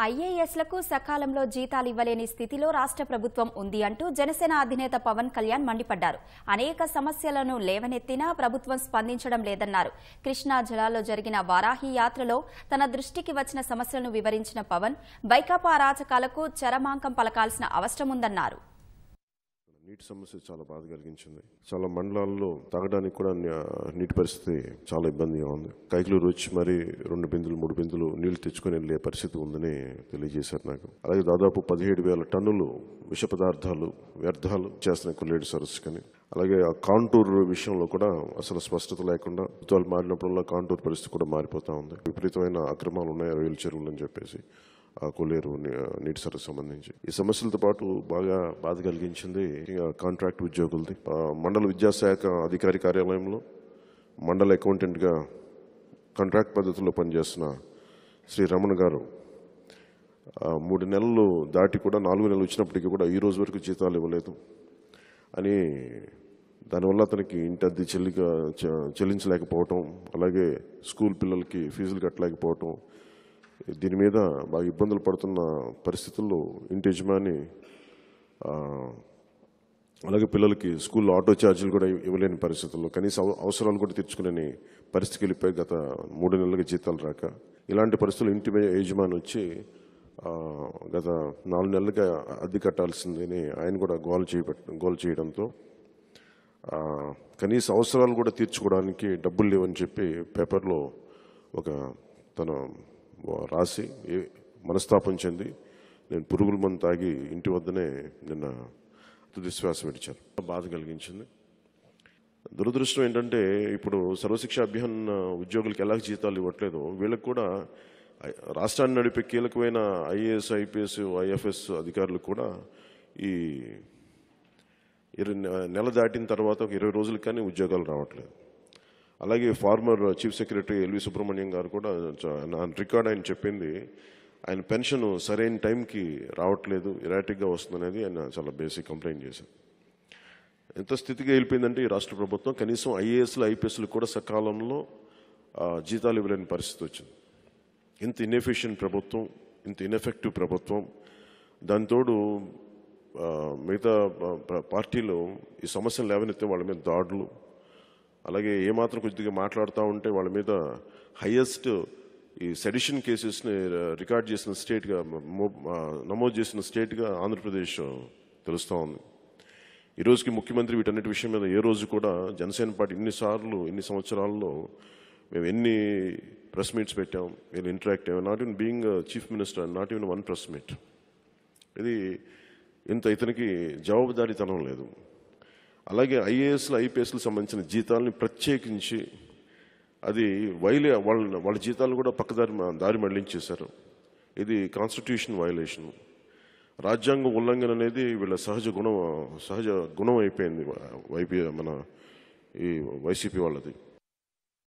ఐఏఎస్లకు సకాలంలో జీతాలు ఇవ్వలేని స్థితిలో రాష్ట్ర ప్రభుత్వం ఉంది అంటూ జనసేన అధినేత పవన్ కళ్యాణ్ మండిపడ్డారు అనేక సమస్యలను లేవనెత్తినా ప్రభుత్వం స్పందించడం లేదన్నారు కృష్ణా జలాల్లో జరిగిన వారాహి యాత్రలో తన దృష్టికి వచ్చిన సమస్యలను వివరించిన పవన్ వైకాపా అరాచకాలకు చరమాంకం పలకాల్సిన అవసరం ఉందన్నారు నీటి సమస్య చాలా బాధ కలిగించింది చాలా మండలాల్లో తాగడానికి కూడా ని- నీటి పరిస్థితి చాలా ఇబ్బందిగా ఉంది కైకులూరు వచ్చి మరి రెండు బిందులు మూడు బిందులు నీళ్లు తెచ్చుకొని వెళ్ళే పరిస్థితి ఉందని తెలియజేశారు నాకు అలాగే దాదాపు పదిహేడు వేల టన్నులు విష పదార్థాలు వ్యర్థాలు చేస్తున్నాయి కొల్లేడు సరస్సు కానీ అలాగే ఆ కాంటూర్ విషయంలో కూడా అసలు స్పష్టత లేకుండా ఋతువులు మారినప్పుడల్లా కాంటూర్ పరిస్థితి కూడా మారిపోతా ఉంది విపరీతమైన అక్రమాలు ఉన్నాయి రైలు చెరువులు అని చెప్పేసి ఆ కొల్లేరు ని- నీటి సరస్సు సంబంధించి ఈ సమస్యలతో పాటు బాగా బాధ కలిగించింది ముఖ్యంగా కాంట్రాక్ట్ ఉద్యోగులది ఆ, మండల విద్యాశాఖ అధికారి కార్యాలయంలో మండల అకౌంటెంట్గా కాంట్రాక్ట్ పద్ధతిలో పనిచేస్తున్న శ్రీ రమణ గారు ఆ, మూడు నెలలు దాటి కూడా నాలుగు నెలలు వచ్చినప్పటికీ కూడా ఈ రోజు వరకు జీతాలు ఇవ్వలేదు అని దానివల్ల అతనికి ఇంటి అద్దె చెల్లిగా చె- చెల్లించలేకపోవటం అలాగే స్కూల్ పిల్లలకి ఫీజులు కట్టలేకపోవటం దీని మీద బాగా ఇబ్బందులు పడుతున్న పరిస్థితుల్లో ఇంటి యజమాని ఆ, అలాగే పిల్లలకి స్కూల్లో ఆటో ఛార్జీలు కూడా ఇవ్వలేని పరిస్థితుల్లో కనీస అవ- అవసరాలు కూడా తీర్చుకునే పరిస్థితికి వెళ్ళిపోయి గత మూడు నెలలుగా జీతాలు రాక ఇలాంటి పరిస్థితులు ఇంటి మీద యజమాని వచ్చి ఆ, గత నాలుగు నెలలుగా అద్దె కట్టాల్సిందని ఆయన కూడా గోల్ చేయబట్ గోల్ చేయడంతో ఆ, కనీస అవసరాలు కూడా తీర్చుకోవడానికి డబ్బులు లేవని చెప్పి పేపర్లో ఒక తన రాసి ఏ- మనస్తాపం చెంది నేను పురుగుల మందు తాగి ఇంటి వద్దనే నిన్న తుదిశ్వాస విడిచాను బాధ కలిగించింది దురదృష్టం ఏంటంటే ఇప్పుడు సర్వశిక్ష అభియాన్ ఉద్యోగులకు ఎలా జీతాలు ఇవ్వట్లేదో వీళ్ళకి కూడా ఐ- రాష్ట్రాన్ని నడిపే కీలకమైన ఐఏఎస్ ఐపీఎస్ ఐఎఫ్ఎస్ అధికారులు కూడా ఈ ఇరవై నె- నెల దాటిన తర్వాత ఒక ఇరవై రోజులకు కానీ ఉద్యోగాలు రావట్లేదు అలాగే former chief secretary L V Subrahmanyam garu కూడా చ- నా రికార్డ్ ఆయన చెప్పింది ఆయన పెన్షన్ సరైన టైంకి రావట్లేదు ఇరాటిక్గా వస్తుందనేది ఆయన చాలా బేసిక్ కంప్లైంట్ చేశారు ఎంత స్థితికి వెళ్ళిపోయిందంటే ఈ రాష్ట్ర ప్రభుత్వం కనీసం ఐఏఎస్లు ఐపీఎస్లు కూడా సకాలంలో ఆ, జీతాలు ఇవ్వలేని పరిస్థితి వచ్చింది ఇంత ఇన్ఎఫిషియెంట్ ప్రభుత్వం ఇంత ఇన్ఎఫెక్టివ్ ప్రభుత్వం దానితోడు ఆ, మిగతా ప- ప- పార్టీలు ఈ సమస్యలు లేవనెత్తే వాళ్ళ మీద దాడులు అలాగే ఏమాత్రం కొద్దిగా మాట్లాడుతూ ఉంటే వాళ్ళ మీద హయ్యెస్ట్ ఈ సెడిషన్ కేసెస్ని రికార్డ్ చేసిన స్టేట్గా మో- ఆ, నమోదు చేసిన స్టేట్గా ఆంధ్రప్రదేశ్ తెలుస్తూ ఉంది ఈ రోజుకి ముఖ్యమంత్రి వీటన్నిటి విషయం మీద ఏ రోజు కూడా జనసేన పార్టీ ఇన్నిసార్లు ఇన్ని సంవత్సరాల్లో మేము ఎన్ని ప్రెస్ మీట్స్ పెట్టాం వీళ్ళు ఇంటరాక్ట్ అయ్యాం not even being chief minister not even one press meet ఇది ఇంత ఇతనికి జవాబుదారీతనం లేదు అలాగే ఐఏఎస్లు ఐపీఎస్లు సంబంధించిన జీతాలని ప్రత్యేకించి అది వైలే వాళ్ళ వాళ్ళ జీతాలను కూడా పక్కదారి మ- దారి మళ్లించేశారు ఇది కాన్స్టిట్యూషన్ వైలేషన్ రాజ్యాంగ ఉల్లంఘన అనేది వీళ్ళ సహజ గుణం సహజ గుణం అయిపోయింది వైపీ మన ఈ వైసీపీ వాళ్ళది